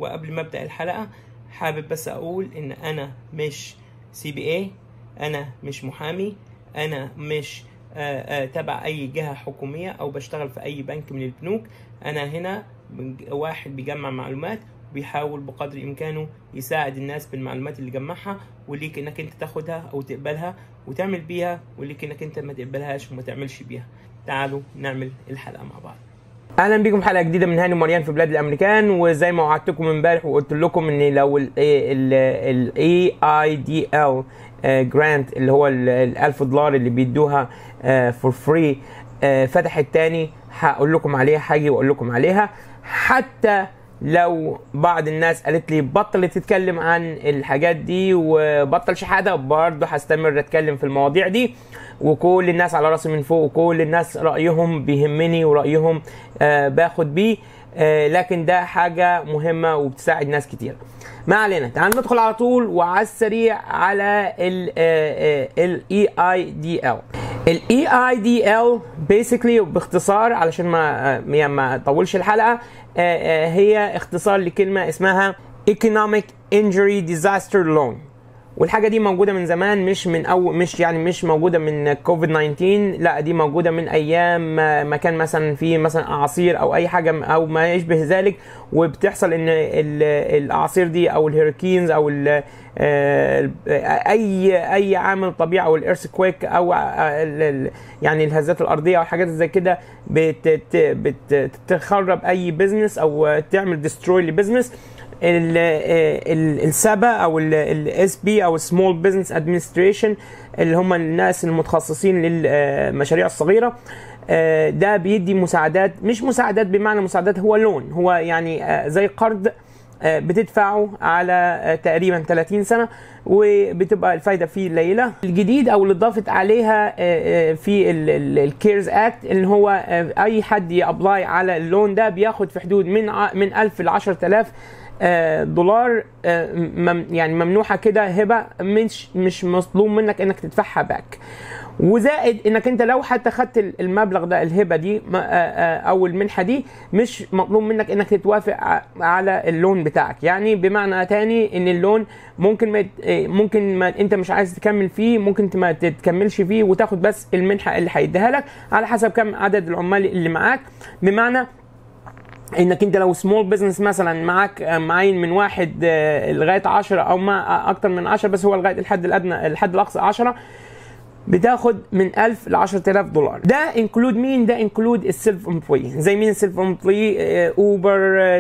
وقبل ما ابدا الحلقه حابب بس اقول ان انا مش سي بي اي انا مش محامي انا مش آه، آه، تبع اي جهه حكوميه او بشتغل في اي بنك من البنوك انا هنا واحد بيجمع معلومات بيحاول بقدر امكانه يساعد الناس بالمعلومات اللي جمعها وليك انك انت تاخدها او تقبلها وتعمل بيها وليك انك انت ما تقبلهاش وما تعملش بيها تعالوا نعمل الحلقه مع بعض اهلا بيكم حلقه جديده من هاني مريان في بلاد الامريكان وزي ما وعدتكم امبارح وقلت لكم ان لو الاي اي دي ال جرانت اللي هو ال 1000 دولار اللي بيدوها فور فري فتحت تاني هقول لكم عليها هاجي واقول لكم عليها حتى لو بعض الناس قالت لي بطل تتكلم عن الحاجات دي وبطل شحاده برضه هستمر اتكلم في المواضيع دي وكل الناس على راسي من فوق وكل الناس رايهم بيهمني ورايهم آه باخد بيه آه لكن ده حاجه مهمه وبتساعد ناس كتير ما علينا تعال ندخل على طول وعلى السريع على الاي اي دي ال الاي اي دي ال بيسكلي باختصار علشان ما يعني ما اطولش الحلقه هي اختصار لكلمه اسمها economic injury disaster loan والحاجه دي موجوده من زمان مش من او مش يعني مش موجوده من كوفيد 19 لا دي موجوده من ايام ما كان مثلا في مثلا اعاصير او اي حاجه او ما يشبه ذلك وبتحصل ان الاعاصير دي او الهيريكينز او ال اي اي عامل طبيعي او الارث كويك او يعني الهزات الارضيه او حاجات زي كده بتخرب اي بزنس او تعمل ديستروي لبزنس السبا او الاس بي او سمول بزنس ادمنستريشن اللي هم الناس المتخصصين للمشاريع الصغيره ده بيدي مساعدات مش مساعدات بمعنى مساعدات هو لون هو يعني زي قرض بتدفعه على تقريبا 30 سنه وبتبقى الفايده فيه قليله الجديد او اللي ضافت عليها في الكيرز اكت ان هو اي حد يابلاي على اللون ده بياخد في حدود من من 1000 ل 10000 دولار يعني ممنوحه كده هبه مش مش مطلوب منك انك تدفعها باك وزائد انك انت لو حتى خدت المبلغ ده الهبه دي او المنحه دي مش مطلوب منك انك تتوافق على اللون بتاعك يعني بمعنى تاني ان اللون ممكن ما ممكن ما انت مش عايز تكمل فيه ممكن ما تكملش فيه وتاخد بس المنحه اللي هيديها لك على حسب كم عدد العمال اللي معاك بمعنى انك انت لو سمول بزنس مثلا معاك معين من واحد لغايه 10 او ما اكتر من 10 بس هو لغايه الحد الادنى الحد الاقصى 10 بتاخد من 1000 ل 10000 دولار ده انكلود مين ده انكلود السيلف امبلوي زي مين السيلف امبلوي اوبر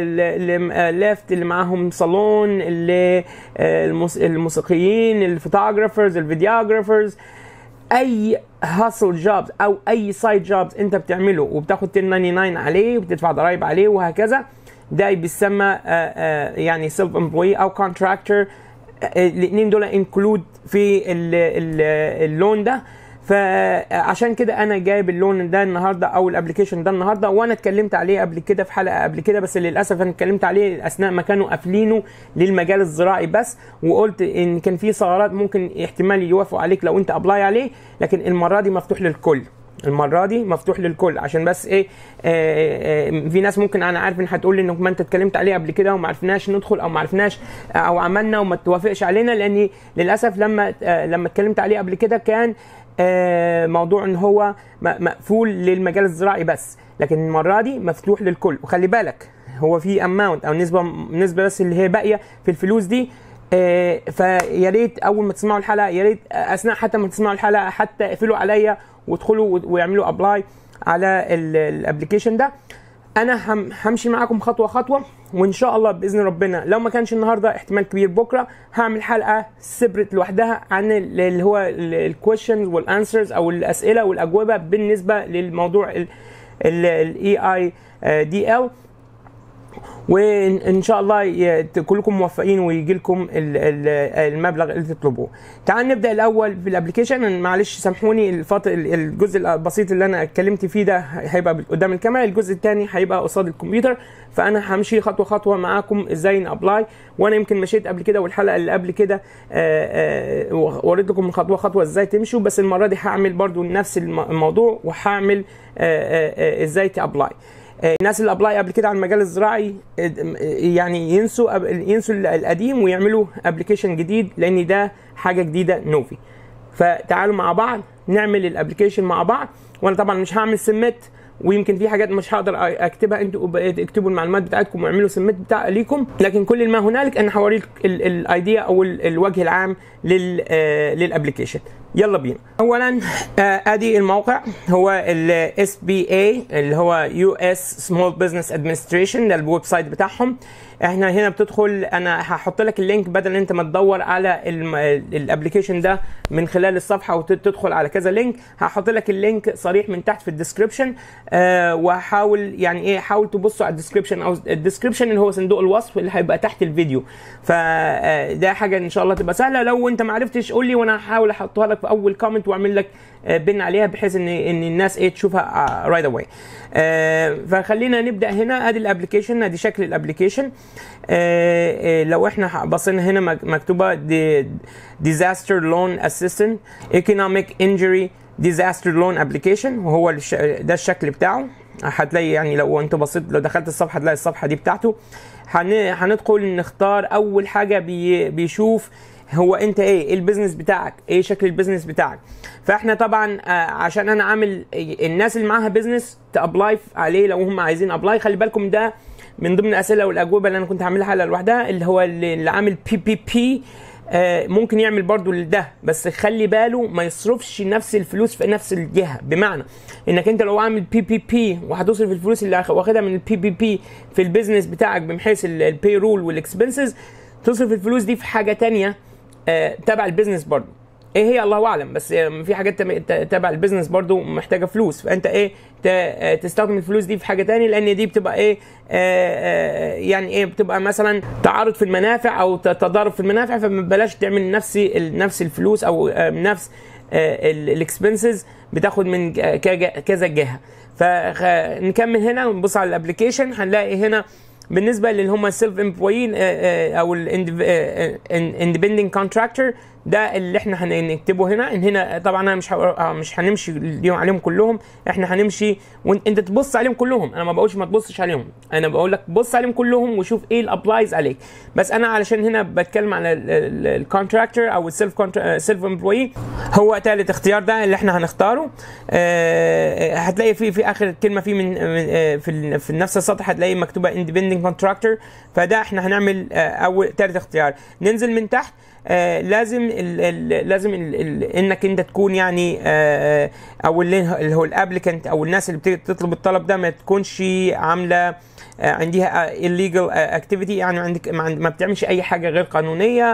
ليفت اللي معاهم صالون اللي الموسيقيين الفوتوغرافرز الفيديوغرافرز اي هاسل جوبز او اي سايد جوبز انت بتعمله وبتاخد 1099 عليه وبتدفع ضرائب عليه وهكذا ده بيسمى يعني سيلف امبلوي او كونتراكتور الاثنين دول انكلود في اللون ده فعشان كده انا جايب اللون ده النهارده او الابلكيشن ده النهارده وانا اتكلمت عليه قبل كده في حلقه قبل كده بس للاسف انا اتكلمت عليه اثناء ما كانوا قافلينه للمجال الزراعي بس وقلت ان كان في ثغرات ممكن احتمال يوافقوا عليك لو انت ابلاي عليه لكن المره دي مفتوح للكل المره دي مفتوح للكل عشان بس ايه آه آه في ناس ممكن انا عارف ان هتقول لي انك ما انت اتكلمت عليه قبل كده وما عرفناش ندخل او ما عرفناش او عملنا وما توافقش علينا لان للاسف لما آه لما اتكلمت عليه قبل كده كان آه موضوع ان هو مقفول للمجال الزراعي بس لكن المره دي مفتوح للكل وخلي بالك هو في اماونت او نسبه نسبه بس اللي هي باقيه في الفلوس دي آه فيا ريت اول ما تسمعوا الحلقه يا ريت اثناء حتى ما تسمعوا الحلقه حتى اقفلوا عليا وادخلوا ويعملوا ابلاي على الابلكيشن ده انا همشي معاكم خطوه خطوه وان شاء الله باذن ربنا لو ما كانش النهارده احتمال كبير بكره هعمل حلقه سيبريت لوحدها عن اللي هو الكويشنز والانسرز او الاسئله والاجوبه بالنسبه للموضوع الاي اي دي ال وان شاء الله كلكم موفقين ويجي لكم المبلغ اللي تطلبوه تعال نبدا الاول في الابلكيشن معلش سامحوني الفتره الجزء البسيط اللي انا اتكلمت فيه ده هيبقى قدام الكاميرا الجزء الثاني هيبقى قصاد الكمبيوتر فانا همشي خطوه خطوه معاكم ازاي نابلاي وانا يمكن مشيت قبل كده والحلقه اللي قبل كده وريت لكم خطوه خطوه ازاي تمشوا بس المره دي هعمل برضو نفس الموضوع وهعمل ازاي تابلاي آه، الناس اللي ابلاي قبل كده على المجال الزراعي آه، يعني ينسوا ينسوا القديم ويعملوا ابلكيشن جديد لان ده حاجه جديده نوفي فتعالوا مع بعض نعمل الابلكيشن مع بعض وانا طبعا مش هعمل سمت ويمكن في حاجات مش هقدر اكتبها انتوا اكتبوا المعلومات بتاعتكم واعملوا سمت بتاع ليكم لكن كل ما هنالك انا هوريك الايديا او ال- الوجه العام لل للابلكيشن يلا بينا اولا آه، ادي الموقع هو الاس بي اي اللي هو يو اس سمول بزنس ادمنستريشن ده الويب سايت بتاعهم احنا هنا بتدخل انا هحط لك اللينك بدل انت ما تدور على الابلكيشن ده من خلال الصفحه وتدخل على كذا لينك هحط لك اللينك صريح من تحت في الديسكربشن أه وهحاول يعني ايه حاول تبصوا على الديسكربشن او الديسكربشن اللي هو صندوق الوصف اللي هيبقى تحت الفيديو فده حاجه ان شاء الله تبقى سهله لو انت ما عرفتش قول لي وانا هحاول احطها لك في اول كومنت واعمل لك آه، بن عليها بحيث ان ان الناس ايه تشوفها رايت اواي فخلينا نبدا هنا ادي الابلكيشن ادي شكل الابلكيشن لو احنا بصينا هنا مك- مكتوبه ديزاستر لون اسيستنت ايكونوميك انجري ديزاستر لون ابلكيشن وهو الش- ده الشكل بتاعه هتلاقي يعني لو انت بصيت لو دخلت الصفحه هتلاقي الصفحه دي بتاعته هن- هندخل نختار اول حاجه بي بيشوف هو انت ايه ايه البيزنس بتاعك ايه شكل البيزنس بتاعك فاحنا طبعا آه، عشان انا عامل الناس اللي معاها بيزنس تابلاي عليه لو هم عايزين ابلاي خلي بالكم ده من ضمن الاسئله والاجوبه اللي انا كنت هعملها حلقه لوحدها اللي هو اللي اللي عامل بي بي بي آه، ممكن يعمل برضو ده بس خلي باله ما يصرفش نفس الفلوس في نفس الجهه بمعنى انك انت لو عامل بي بي بي وهتصرف الفلوس اللي واخدها من البي بي بي في البيزنس بتاعك بحيث البي رول والاكسبنسز تصرف الفلوس دي في حاجه تانية آه، تبع البيزنس برضو ايه هي الله اعلم بس آه، في حاجات تم- ت- تبع البيزنس برضو محتاجه فلوس فانت ايه ت- آه، تستخدم الفلوس دي في حاجه تانية لان دي بتبقى ايه آه، آه، يعني ايه بتبقى مثلا تعارض في المنافع او ت- تضارب في المنافع فبلاش تعمل نفس ال- نفس الفلوس او آه، نفس الاكسبنسز بتاخد من ج- كج- كذا جهه فنكمل هنا ونبص على الابلكيشن هنلاقي هنا بالنسبه للي هم السيلف امبلويين او الاندبندنت كونتراكتور ده اللي احنا هنكتبه هنا ان هنا طبعا انا مش ه- آه، مش هنمشي اليوم عليهم كلهم احنا هنمشي وانت تبص عليهم كلهم انا ما بقولش ما تبصش عليهم انا بقول لك بص عليهم كلهم وشوف ايه الابلايز عليك بس انا علشان هنا بتكلم على الكونتراكتور او السيلف سيلف امبلوي هو ثالث اختيار ده اللي احنا هنختاره آه، هتلاقي في في اخر كلمه فيه من من- آه، في ال- في نفس السطر هتلاقي مكتوبه اندبندنت كونتراكتور فده احنا هنعمل آه، اول ثالث اختيار ننزل من تحت آه لازم ال ال لازم ال ال انك انت تكون يعني آه او اللي اللي هو الابليكانت او الناس اللي بتيجي تطلب الطلب ده ما تكونش عامله آه عندها illegal activity يعني عندك ما, عند ما بتعملش اي حاجه غير قانونيه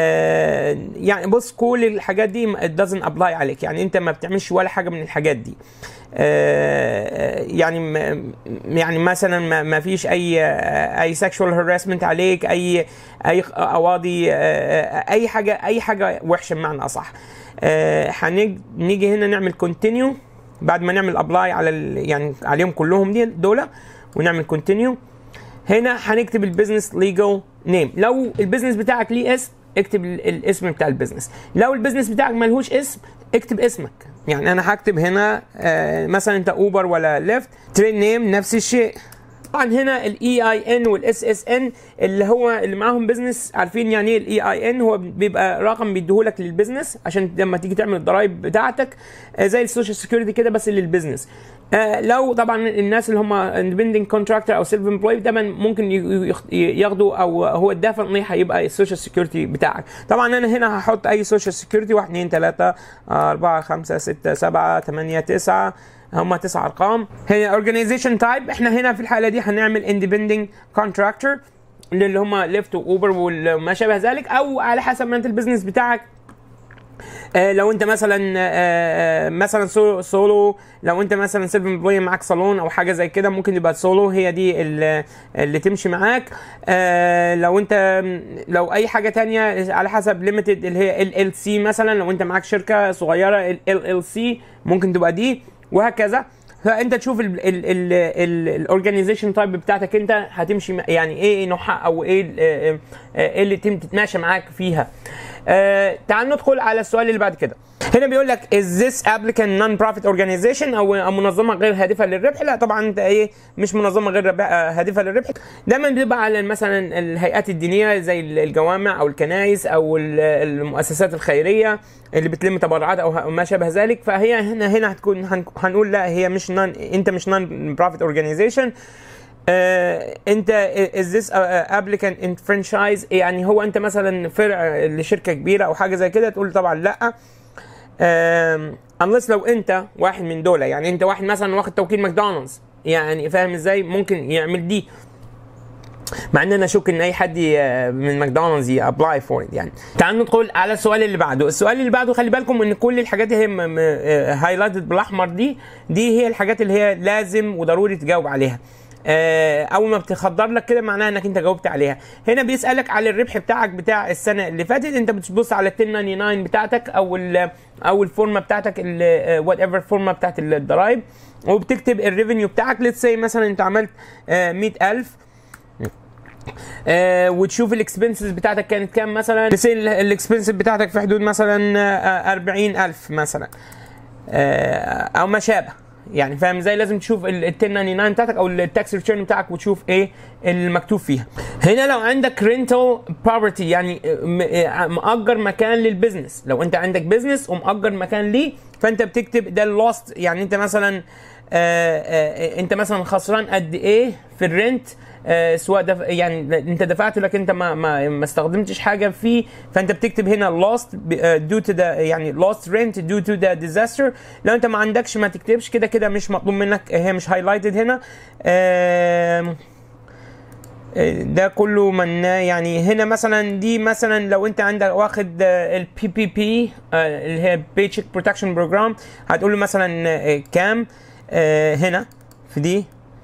آه يعني بص كل الحاجات دي it doesn't apply عليك يعني انت ما بتعملش ولا حاجه من الحاجات دي آه، يعني م- يعني مثلا ما- ما فيش اي اي sexual harassment عليك اي اي قواضي آه، اي حاجه اي حاجه وحشه بمعنى اصح آه، هنيجي نيجي هنا نعمل كونتينيو بعد ما نعمل ابلاي على ال- يعني عليهم كلهم دي دول ونعمل كونتينيو هنا هنكتب البيزنس ليجل نيم لو البيزنس بتاعك ليه اسم اكتب ال- الاسم بتاع البيزنس لو البيزنس بتاعك ملهوش اسم اكتب اسمك يعني انا هكتب هنا آه مثلا انت اوبر ولا ليفت تريد نيم نفس الشيء طبعا هنا الاي اي ان والاس اس ان اللي هو اللي معاهم بزنس عارفين يعني ايه الاي اي ان هو بيبقى رقم بيديهولك للبزنس عشان لما تيجي تعمل الضرايب بتاعتك آه، زي السوشيال سيكيورتي كده بس للبزنس آه، لو طبعا الناس اللي هم اندبندنت كونتراكتور او سيلف امبلوي طبعا ممكن ي- يخ- ياخدوا او هو الديفنتلي هيبقى السوشيال سيكيورتي بتاعك طبعا انا هنا هحط اي سوشيال سيكيورتي 1 2 3 4 5 6 7 8 9 هم تسع ارقام هنا اورجانيزيشن تايب احنا هنا في الحاله دي هنعمل اندبندنت كونتراكتور اللي هم ليفت واوبر وما شابه ذلك او على حسب ما انت البيزنس بتاعك آه، لو انت مثلا آه، آه، مثلا سو- سولو لو انت مثلا سيلف امبلوي معاك صالون او حاجه زي كده ممكن يبقى سولو هي دي ال- اللي تمشي معاك آه، لو انت لو اي حاجه تانية على حسب ليميتد اللي هي ال ال سي مثلا لو انت معاك شركه صغيره ال ال سي ممكن تبقى دي وهكذا فانت تشوف الاورجانيزيشن تايب بتاعتك انت هتمشي م- يعني ايه نوعها او ايه ال- آه، آه، ايه اللي تم تتماشى معاك فيها آه تعال ندخل على السؤال اللي بعد كده هنا بيقول لك is this applicant non-profit organization او أو منظمه غير هادفه للربح لا طبعا انت ايه مش منظمه غير ربح- آه، هادفه للربح دايما بيبقى على مثلا الهيئات الدينيه زي الجوامع او الكنائس او ال- المؤسسات الخيريه اللي بتلم تبرعات او ه- ما شابه ذلك فهي هنا هنا هتكون هن- هنقول لا هي مش نون انت مش نون بروفيت اورجانيزيشن انت is this a- a applicant in franchise يعني هو انت مثلا فرع لشركه كبيره او حاجه زي كده تقول طبعا لا um, unless لو انت واحد من دول يعني انت واحد مثلا واخد توكيل ماكدونالدز يعني فاهم ازاي ممكن يعمل دي مع ان انا اشك ان اي حد ي- من ماكدونالدز ابلاي فور يعني تعال ندخل على السؤال اللي بعده السؤال اللي بعده خلي بالكم ان كل الحاجات اللي هي هايلايتد بالاحمر دي دي هي الحاجات اللي هي لازم وضروري تجاوب عليها آه، اول ما بتخضر لك كده معناها انك انت جاوبت عليها هنا بيسالك على الربح بتاعك بتاع السنه اللي فاتت انت بتبص على ال 1099 بتاعتك او ال او الفورمه بتاعتك وات ايفر فورمه بتاعت الضرايب وبتكتب الريفينيو بتاعك ليتس سي مثلا انت عملت آه، 100000 آه وتشوف الاكسبنسز بتاعتك كانت كام مثلا تسيل الاكسبنسز بتاعتك في حدود مثلا آه، 40000 مثلا آه او ما شابه يعني فاهم ازاي لازم تشوف ال 1099 بتاعتك او التاكس ريتيرن بتاعك وتشوف ايه المكتوب فيها هنا لو عندك رينتال بروبرتي يعني م- آه، مأجر مكان للبزنس لو انت عندك بزنس ومأجر مكان ليه فانت بتكتب ده اللوست يعني انت مثلا آه آه انت مثلا خسران قد ايه في الرنت آه سواء دف... يعني انت دفعت لكن انت ما ما, ما استخدمتش حاجه فيه فانت بتكتب هنا lost due to the يعني lost rent due to the disaster لو انت ما عندكش ما تكتبش كده كده مش مطلوب منك هي مش highlighted هنا آه ده كله من يعني هنا مثلا دي مثلا لو انت عندك واخد البي بي بي اللي هي بيتشيك بروتكشن بروجرام هتقول له مثلا آه، كام آه، هنا في دي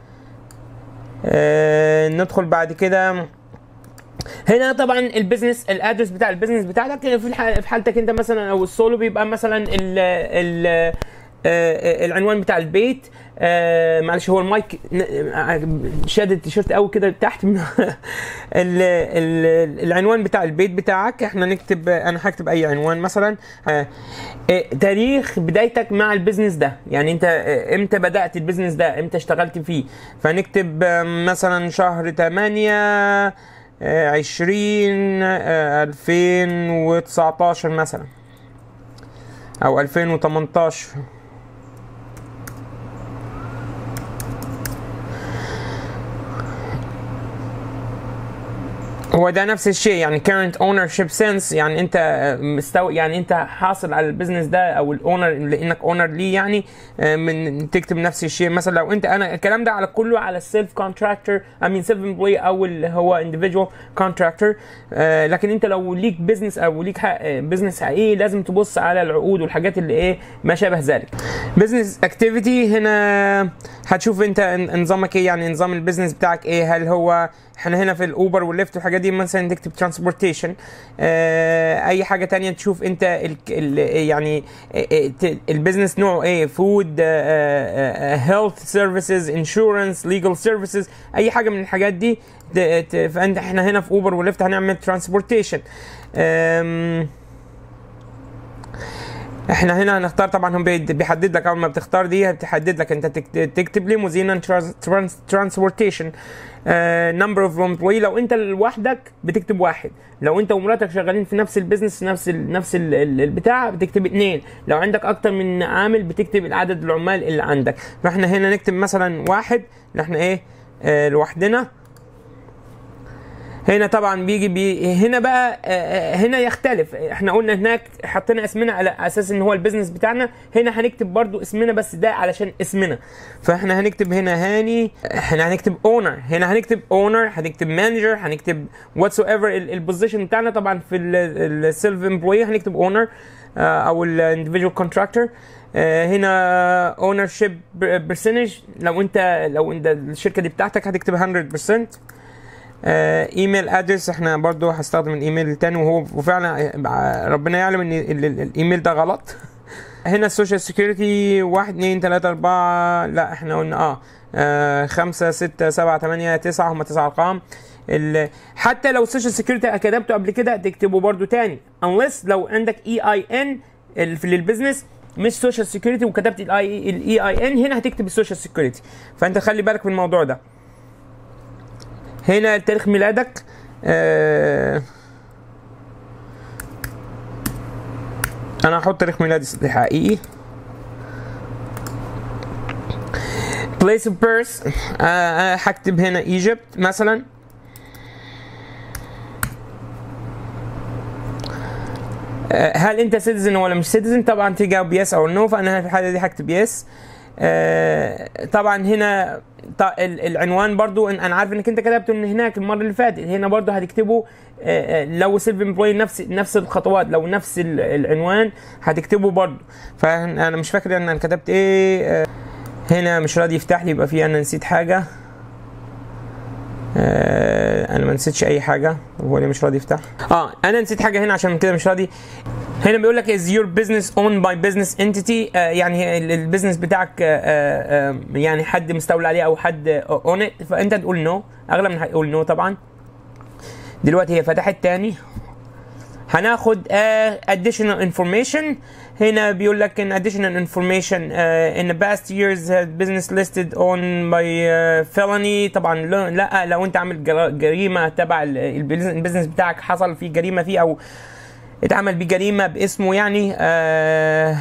آه، ندخل بعد كده هنا طبعا البيزنس الادرس بتاع البيزنس بتاعتك في الح- في حالتك انت مثلا او السولو بيبقى مثلا ال ال آه، العنوان بتاع البيت آه، معلش هو المايك ن- شاد التيشيرت قوي كده تحت من ال ال العنوان بتاع البيت بتاعك احنا نكتب انا هكتب اي عنوان مثلا آه، آه، تاريخ بدايتك مع البيزنس ده يعني انت آه، امتى بدات البيزنس ده امتى اشتغلت فيه فنكتب آه، مثلا شهر 8 20 2019 مثلا او 2018 هو ده نفس الشيء يعني current ownership sense يعني انت مستوى يعني انت حاصل على البيزنس ده او الاونر لانك اونر ليه يعني آه، من تكتب نفس الشيء مثلا لو انت انا الكلام ده على كله على السيلف كونتراكتور I mean سيلف امبلوي او اللي هو individual contractor آه، لكن انت لو ليك بيزنس او ليك بيزنس حقيقي لازم تبص على العقود والحاجات اللي ايه ما شابه ذلك بزنس اكتيفيتي هنا هتشوف انت نظامك ايه يعني نظام البيزنس بتاعك ايه هل هو احنا هنا في الاوبر والليفت والحاجات دي مثلا تكتب ترانسبورتيشن اه اي حاجه تانية تشوف انت ال ال يعني اه اه ت- البيزنس نوعه ايه فود هيلث سيرفيسز انشورنس ليجل سيرفيسز اي حاجه من الحاجات دي ت- ت- فانت احنا هنا في اوبر والليفت هنعمل ترانسبورتيشن احنا هنا هنختار طبعا هم بيد- بيحدد لك اول ما بتختار دي بتحدد لك انت تكت- تكتب ليموزين ترانسبورتيشن نمبر اوف امبلوي لو انت لوحدك بتكتب واحد لو انت ومراتك شغالين في نفس البيزنس نفس ال نفس ال ال- البتاع بتكتب اثنين لو عندك اكتر من عامل بتكتب العدد العمال اللي عندك فاحنا هنا نكتب مثلا واحد اللي احنا ايه اه لوحدنا هنا طبعا بيجي بي هنا بقى آه، آه، هنا يختلف احنا قلنا هناك حطينا اسمنا على اساس ان هو البيزنس بتاعنا هنا هنكتب برضو اسمنا بس ده علشان اسمنا فاحنا هنكتب هنا هاني احنا هنكتب اونر هنا هنكتب اونر هنكتب مانجر هنكتب واتس ايفر البوزيشن بتاعنا طبعا في السيلف امبلوي هنكتب اونر او الاندفيدوال كونتراكتور هنا اونر شيب برسنتج لو انت لو انت الشركه دي بتاعتك هتكتب 100% آه، ايميل ادرس احنا برضو هستخدم الايميل التاني وهو وفعلا آه، ربنا يعلم ان ال- ال- الايميل ده غلط هنا السوشيال سيكيورتي واحد اتنين تلاتة اربعة لا احنا قلنا اه, آه خمسة ستة سبعة تمانية تسعة هما تسعة ارقام ال- حتى لو السوشيال سيكيورتي كتبته قبل كده تكتبه برضو تاني unless لو عندك اي اي ان في للبزنس مش سوشيال سيكيورتي وكتبت الاي الاي اي ان هنا هتكتب السوشيال سيكيورتي فانت خلي بالك من الموضوع ده هنا تاريخ ميلادك آه انا هحط تاريخ ميلادي الحقيقي place of birth آه، آه، هكتب هنا Egypt مثلا آه، هل انت سيتيزن ولا مش سيتيزن طبعا تجاوب يس او نو فانا في الحاله دي هكتب يس طبعا هنا ط- ال- العنوان برضو إن- انا عارف انك انت كتبته ان هناك المره اللي فاتت هنا برضو هتكتبه آه، آه، لو سيلف امبلوي نفس نفس الخطوات لو نفس ال- العنوان هتكتبه برضو فانا مش فاكر ان انا كتبت ايه آه، هنا مش راضي يفتح لي يبقى في انا نسيت حاجه آه انا ما نسيتش اي حاجه هو ليه مش راضي يفتح اه انا نسيت حاجه هنا عشان كده مش راضي هنا بيقول لك is your business owned by business entity آه يعني ال- البيزنس بتاعك آه آه يعني حد مستولى عليه او حد اون ات فانت تقول نو اغلب من هيقول نو طبعا دلوقتي هي فتحت تاني هناخد uh, additional information هنا بيقول لك in additional information uh, in the past years has business listed on by uh, felony طبعا لا, لا لو انت عامل جر- جريمه تبع ال- البيزنس البيزنس بتاعك حصل فيه جريمه فيه او اتعمل بيه جريمه باسمه يعني آه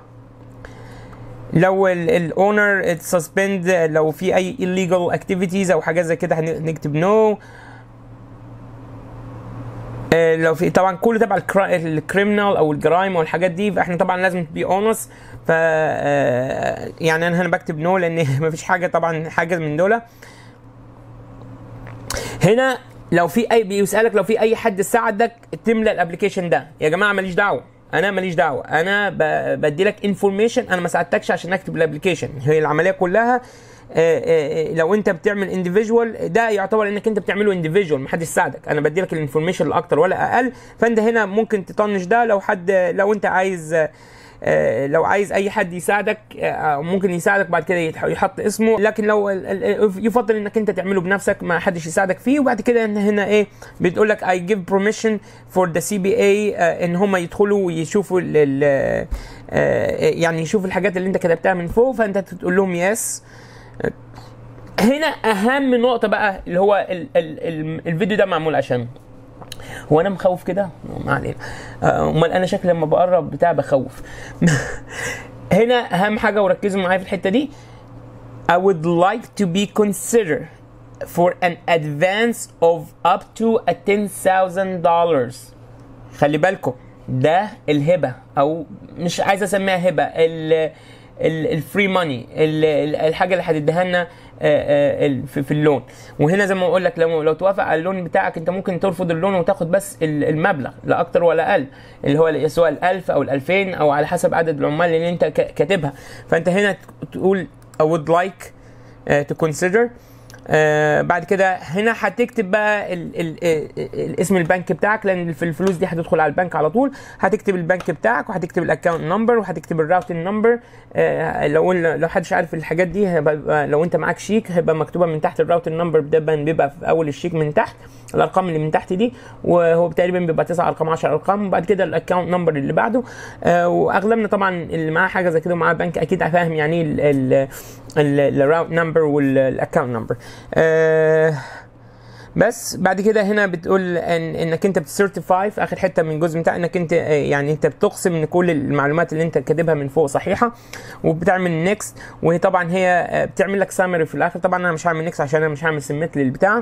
لو الاونر سسبند لو في اي illegal activities او حاجات زي كده هنكتب نو no. آه، لو في طبعا كله تبع الكريمنال او الجرايم والحاجات دي فاحنا طبعا لازم بي اونست ف آه، يعني انا هنا بكتب نو لان مفيش حاجه طبعا حاجه من دول هنا لو في اي بيسالك لو في اي حد ساعدك تملى الابلكيشن ده يا جماعه ماليش دعوه انا ماليش دعوه انا ب- بدي لك انفورميشن انا ما ساعدتكش عشان اكتب الابلكيشن هي العمليه كلها آه، آه، آه، لو انت بتعمل انديفيدوال ده يعتبر انك انت بتعمله انديفيدوال محدش ساعدك انا بدي لك الانفورميشن لا اكتر ولا اقل فانت هنا ممكن تطنش ده لو حد لو انت عايز آه، آه، لو عايز اي حد يساعدك آه، ممكن يساعدك بعد كده يتح- يحط اسمه لكن لو ال- ال- يفضل انك انت تعمله بنفسك ما حدش يساعدك فيه وبعد كده إن هنا ايه بتقول لك I give permission for the CBA آه، ان هم يدخلوا ويشوفوا ال ال- آه، يعني يشوفوا الحاجات اللي انت كتبتها من فوق فانت تقول لهم يس هنا اهم نقطه بقى اللي هو ال ال ال الفيديو ده معمول عشان هو انا مخوف كده ما علينا آه، امال انا شكلي لما بقرب بتاع بخوف هنا اهم حاجه وركزوا معايا في الحته دي I would like to be considered for an advance of up to a $10,000 خلي بالكم ده الهبه او مش عايز اسميها هبه ال الفري ماني الحاجه اللي هتديها لنا آه، آه، ال- في في اللون وهنا زي ما بقول لك لو لو توافق على اللون بتاعك انت ممكن ترفض اللون وتاخد بس ال- المبلغ لا اكتر ولا اقل اللي هو سواء ال 1000 او ال 2000 او على حسب عدد العمال اللي انت ك- كاتبها فانت هنا تقول I would like uh, to consider آه بعد كده هنا هتكتب بقى ال ال ال اسم البنك بتاعك لان في الفلوس دي هتدخل على البنك على طول هتكتب البنك بتاعك وهتكتب الاكونت نمبر وهتكتب الراوتنج نمبر آه لو لو حدش عارف الحاجات دي هيبقى لو انت معاك شيك هيبقى مكتوبه من تحت الراوتنج نمبر ده بيبقى في اول الشيك من تحت الارقام اللي من تحت دي وهو تقريبا بيبقى 9 ارقام 10 ارقام وبعد كده الاكونت نمبر اللي بعده آه واغلبنا طبعا اللي معاه حاجه زي كده ومعاه بنك اكيد فاهم يعني ايه الراوت نمبر والاكونت نمبر بس بعد كده هنا بتقول إن انك انت بتسيرتيفاي في اخر حته من الجزء بتاع انك انت آه، يعني انت بتقسم ان كل المعلومات اللي انت كاتبها من فوق صحيحه وبتعمل نيكست وهي طبعا هي آه، بتعمل لك سامري في الاخر طبعا انا مش هعمل نيكست عشان انا مش هعمل سميت للبتاع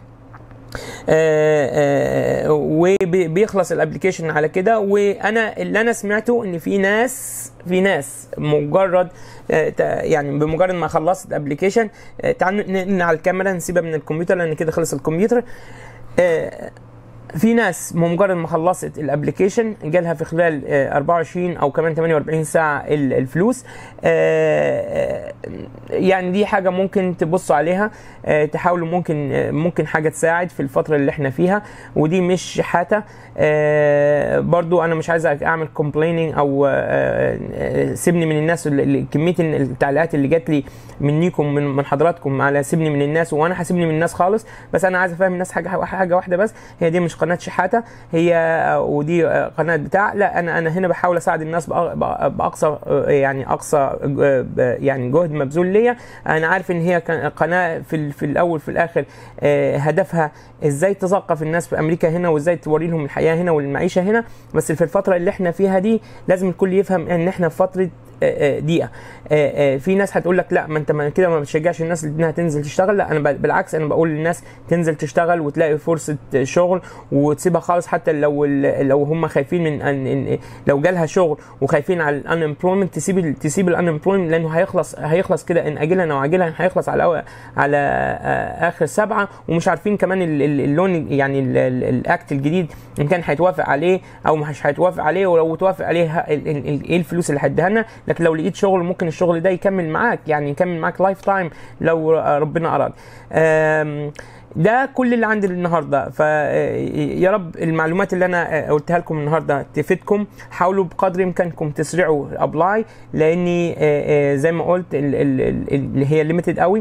آه، آه، وبيخلص الابلكيشن على كده وانا اللي انا سمعته ان في ناس في ناس مجرد آه، تا- يعني بمجرد ما خلصت الابلكيشن تعالوا ننقل على الكاميرا نسيبها من الكمبيوتر لان كده خلص الكمبيوتر آه، في ناس بمجرد ما خلصت الابلكيشن جالها في خلال آه، 24 او كمان 48 ساعه ال- الفلوس آه، آه، يعني دي حاجه ممكن تبصوا عليها آه، تحاولوا ممكن آه، ممكن حاجه تساعد في الفتره اللي احنا فيها ودي مش شحاته آه، برضو انا مش عايز اعمل كومبليننج او آه، آه، سيبني من الناس اللي- اللي- كميه التعليقات اللي جات لي منيكم من من حضراتكم على سيبني من الناس وانا هسيبني من الناس خالص بس انا عايز افهم الناس حاجه حاجه واحده بس هي دي مش قناه شحاته هي ودي قناه بتاع لا انا انا هنا بحاول اساعد الناس بأ- بأ- باقصى يعني اقصى يعني جهد مبذول ليا انا عارف ان هي كان- قناه في ال- في الاول في الاخر آه، هدفها ازاي تثقف الناس في امريكا هنا وازاي توري لهم الحياه هنا والمعيشه هنا بس في الفتره اللي احنا فيها دي لازم الكل يفهم ان احنا في فتره آه، آه، دقيقه آه، آه، في ناس هتقول لك لا ما انت ما كده ما بتشجعش الناس انها تنزل تشتغل لا انا ب- بالعكس انا بقول للناس تنزل تشتغل وتلاقي فرصه شغل وتسيبها خالص حتى لو ال- لو هم خايفين من ان إن لو جالها شغل وخايفين على الانمبلويمنت تسيب ال- تسيب الانمبلويمنت لانه هيخلص هيخلص كده ان اجلا او عاجلا هيخلص على أو- على آه، اخر سبعه ومش عارفين كمان ال- ال- اللون يعني ال- ال- الاكت الجديد ان كان هيتوافق عليه او مش هيتوافق عليه ولو توافق عليه ه- ال- ال- ال- ايه الفلوس اللي هيديها لنا لكن لو لقيت شغل ممكن الشغل ده يكمل معاك يعني يكمل معاك لايف تايم لو ربنا اراد آم، ده كل اللي عندي النهارده فيا رب المعلومات اللي انا قلتها لكم النهارده تفيدكم حاولوا بقدر امكانكم تسرعوا ابلاي لاني آه، آه، زي ما قلت ال- ال- ال- اللي هي ليميتد قوي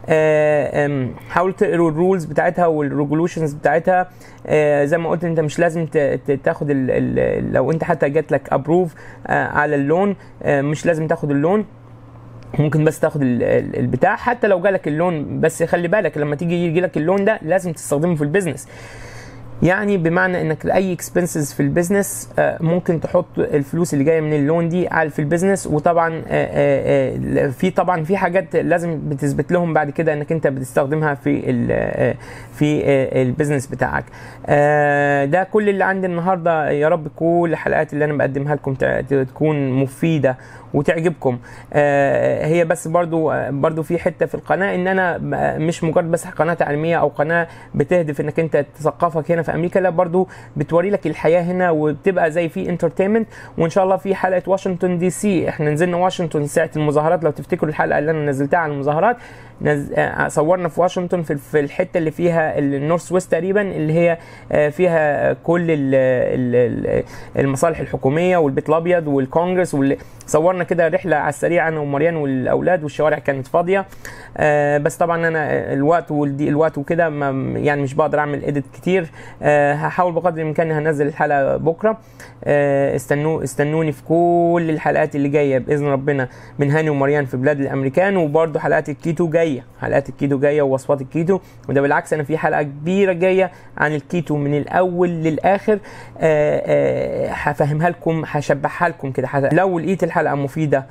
آه، آم، حاولوا تقروا الرولز بتاعتها والريجولوشنز بتاعتها آه، زي ما قلت انت مش لازم ت- ت- تاخد ال- ال- لو انت حتى جات لك ابروف على اللون آه، مش لازم تاخد اللون ممكن بس تاخد ال- ال- البتاع حتى لو جالك اللون بس خلي بالك لما تيجي يجي لك اللون ده لازم تستخدمه في البيزنس يعني بمعنى انك اي اكسبنسز في البيزنس آه، ممكن تحط الفلوس اللي جايه من اللون دي على في البيزنس وطبعا آه، آه، آه، في طبعا في حاجات لازم بتثبت لهم بعد كده انك انت بتستخدمها في ال- آه، في آه، البيزنس بتاعك آه، ده كل اللي عندي النهارده يا رب كل الحلقات اللي انا بقدمها لكم تع- تكون مفيده وتعجبكم آه، هي بس برضو برضو في حته في القناه ان انا مش مجرد بس قناه تعليميه او قناه بتهدف انك انت تثقفك هنا في امريكا لا برضو بتوري لك الحياه هنا وبتبقى زي في انترتينمنت وان شاء الله في حلقه واشنطن دي سي احنا نزلنا واشنطن ساعه المظاهرات لو تفتكروا الحلقه اللي انا نزلتها عن المظاهرات نز... آه، صورنا في واشنطن في في الحته اللي فيها النورث ويست تقريبا اللي هي آه، فيها كل ال... ال... ال- المصالح الحكوميه والبيت الابيض والكونجرس واللي صورنا كده رحله على السريع انا ومريان والاولاد والشوارع كانت فاضيه آه، بس طبعا انا الوقت والدي الوقت وكده ما- يعني مش بقدر اعمل اديت كتير آه، هحاول بقدر الامكان هنزل الحلقه بكره آه، استنوا استنوني في كل الحلقات اللي جايه باذن ربنا من هاني ومريان في بلاد الامريكان وبرده حلقات الكيتو جايه حلقات الكيتو جايه ووصفات الكيتو وده بالعكس انا في حلقه كبيره جايه عن الكيتو من الاول للاخر آه، آه، هفهمها لكم هشبعها لكم كده هت- لو لقيت الحلقه مفيده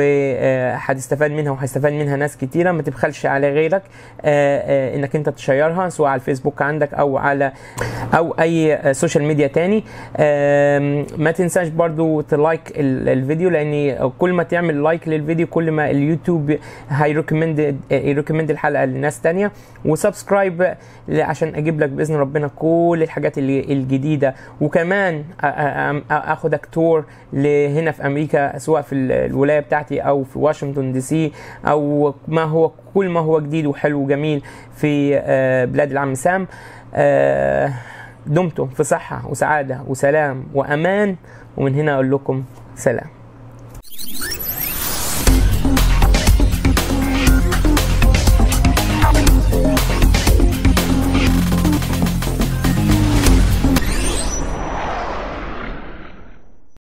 وهتستفاد منها وهيستفاد منها ناس كتيره ما تبخلش على غيرك آه، آه، انك انت تشيرها سواء على الفيسبوك عندك او على او اي آه، سوشيال ميديا تاني آم، ما تنساش برضو تلايك ال- الفيديو لان كل ما تعمل لايك للفيديو كل ما اليوتيوب هيريكومند يريكومند الحلقه لناس تانية وسبسكرايب عشان اجيب لك باذن ربنا كل الحاجات اللي الجديده وكمان أ- أ- أ- اخدك تور لهنا في امريكا سواء في ال- الولايه بتاعتي او في واشنطن دي سي او ما هو كل ما هو جديد وحلو وجميل في آه، بلاد العم سام آه، دمتم في صحه وسعاده وسلام وامان ومن هنا اقول لكم سلام